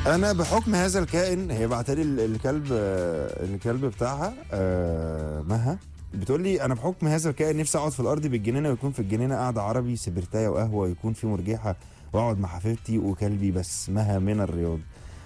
انا بحكم هذا الكائن هي بعتلي ال- الكلب آه، الكلب بتاعها آه، مها بتقول لي انا بحكم هذا الكائن نفسي اقعد في الارض بالجنينه ويكون في الجنينه قاعده عربي سبرتايه وقهوه ويكون في مرجحه واقعد مع حبيبتي وكلبي بس مها من الرياض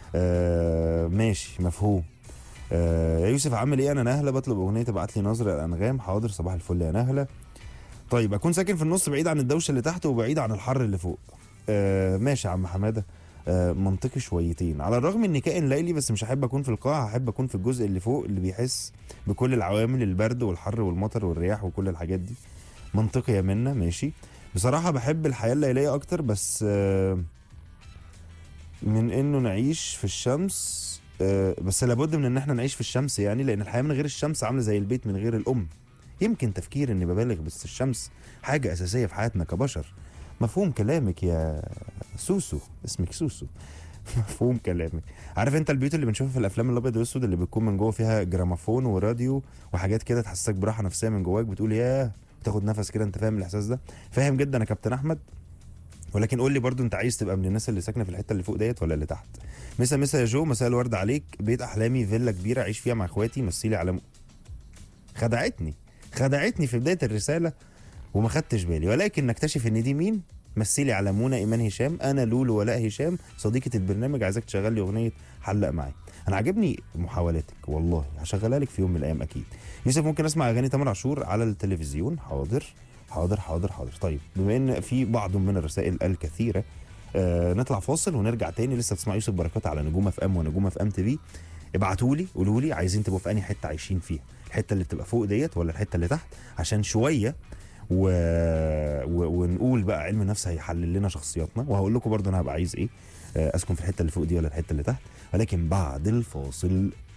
آه ماشي مفهوم آه يا يوسف عامل ايه انا نهله بطلب اغنيه تبعت لي نظره الانغام حاضر صباح الفل يا نهله طيب اكون ساكن في النص بعيد عن الدوشه اللي تحت وبعيد عن الحر اللي فوق آه ماشي يا عم حماده آه منطقي شويتين على الرغم اني كائن ليلي بس مش هحب اكون في القاع هحب اكون في الجزء اللي فوق اللي بيحس بكل العوامل البرد والحر والمطر والرياح وكل الحاجات دي منطقي يا منا ماشي بصراحه بحب الحياه الليليه اكتر بس آه من انه نعيش في الشمس آه، بس لابد من ان احنا نعيش في الشمس يعني لان الحياه من غير الشمس عامله زي البيت من غير الام يمكن تفكير اني ببالغ بس الشمس حاجه اساسيه في حياتنا كبشر مفهوم كلامك يا سوسو اسمك سوسو مفهوم كلامك عارف انت البيوت اللي بنشوفها في الافلام الابيض والاسود اللي بتكون من جوه فيها جراموفون وراديو وحاجات كده تحسسك براحه نفسيه من جواك بتقول ياه تاخد نفس كده انت فاهم الاحساس ده فاهم جدا يا كابتن احمد ولكن قول لي برضو انت عايز تبقى من الناس اللي ساكنه في الحته اللي فوق ديت ولا اللي تحت مسا مسا يا جو مساء الورد عليك بيت احلامي فيلا كبيره اعيش فيها مع اخواتي مثيلي على م... خدعتني خدعتني في بدايه الرساله وما خدتش بالي ولكن نكتشف ان دي مين مثلي على منى ايمان هشام انا لولو ولاء هشام صديقه البرنامج عايزاك تشغل لي اغنيه حلق معايا انا عاجبني محاولاتك والله هشغلها لك في يوم من الايام اكيد يوسف ممكن اسمع اغاني تامر عاشور على التلفزيون حاضر حاضر حاضر حاضر طيب بما ان في بعض من الرسائل الكثيره آه نطلع فاصل ونرجع تاني لسه بتسمع يوسف بركات على نجوم اف ام ونجوم اف ام تي في ابعتوا لي قولوا لي عايزين تبقوا في انهي حته عايشين فيها الحته اللي بتبقى فوق ديت ولا الحته اللي تحت عشان شويه و... و... ونقول بقى علم النفس هيحلل لنا شخصياتنا وهقول لكم برضه انا هبقى عايز ايه آه، اسكن في الحته اللي فوق دي ولا الحته اللي تحت ولكن بعد الفاصل